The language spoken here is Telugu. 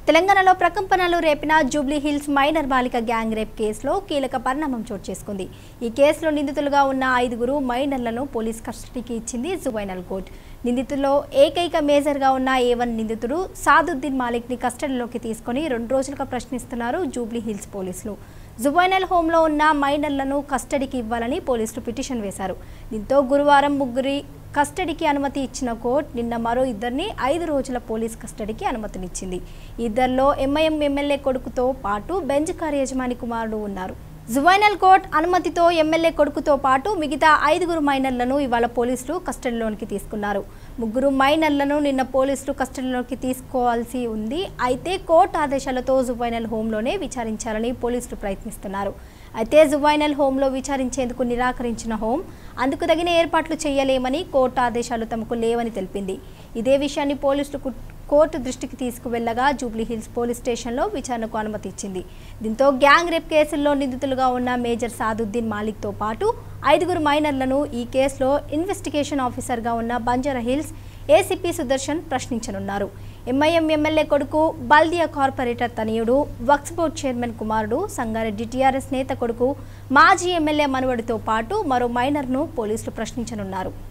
తెలంగాణలో ప్రకంపనలు రేపిన జూబ్లీ హిల్స్ మైనర్ బాలిక గ్యాంగ్ రేప్ కేసులో కీలక పరిణామం చోటు చేసుకుంది ఈ కేసులో నిందితులుగా ఉన్న ఐదుగురు మైనర్లను పోలీస్ కస్టడీకి ఇచ్చింది జువైనల్ కోర్ట్ నిందితుల్లో ఏకైక మేజర్గా ఉన్న ఏ వన్ నిందితుడు సాదుద్దీన్ మాలిక్ని కస్టడీలోకి తీసుకొని రెండు రోజులుగా ప్రశ్నిస్తున్నారు జూబ్లీ హిల్స్ పోలీసులు జువైనల్ హోంలో ఉన్న మైనర్లను కస్టడీకి ఇవ్వాలని పోలీసులు పిటిషన్ వేశారు దీంతో గురువారం ముగ్గురి కస్టడీకి అనుమతి ఇచ్చిన కోర్టు నిన్న మరో ఇద్దరిని ఐదు రోజుల పోలీస్ కస్టడీకి అనుమతినిచ్చింది ఇద్దరిలో ఎంఐఎం ఎమ్మెల్యే కొడుకుతో పాటు బెంచ్ కార్యజమాని కుమారుడు ఉన్నారు జువైనల్ కోర్ట్ అనుమతితో ఎమ్మెల్యే కొడుకుతో పాటు మిగతా ఐదుగురు మైనర్లను ఇవాళ పోలీసులు కస్టడీలోనికి తీసుకున్నారు ముగ్గురు మైనర్లను నిన్న పోలీసులు కస్టడీలోకి తీసుకోవాల్సి ఉంది అయితే కోర్టు ఆదేశాలతో జువైనల్ హోంలోనే విచారించాలని పోలీసులు ప్రయత్నిస్తున్నారు అయితే జువైనల్ హోంలో విచారించేందుకు నిరాకరించిన హోం అందుకు తగిన ఏర్పాట్లు చేయలేమని కోర్టు ఆదేశాలు తమకు లేవని తెలిపింది ఇదే విషయాన్ని పోలీసులు కు- కోర్టు దృష్టికి తీసుకువెళ్లగా జూబ్లీ హిల్స్ పోలీస్ స్టేషన్లో విచారణకు అనుమతి ఇచ్చింది దీంతో గ్యాంగ్ రేప్ కేసుల్లో నిందితులుగా ఉన్న మేజర్ సాదుద్దీన్ మాలిక్తో పాటు ఐదుగురు మైనర్లను ఈ కేసులో ఇన్వెస్టిగేషన్ ఆఫీసర్గా ఉన్న బంజారా హిల్స్ ఏసీపీ సుదర్శన్ ప్రశ్నించనున్నారు ఎంఐఎం ఎమ్మెల్యే కొడుకు బల్దియా కార్పొరేటర్ తనయుడు వక్స్ బోర్డ్ చైర్మన్ కుమారుడు సంగారెడ్డి టీఆర్ఎస్ నేత కొడుకు మాజీ ఎమ్మెల్యే మనవడితో పాటు మరో మైనర్ను పోలీసులు ప్రశ్నించనున్నారు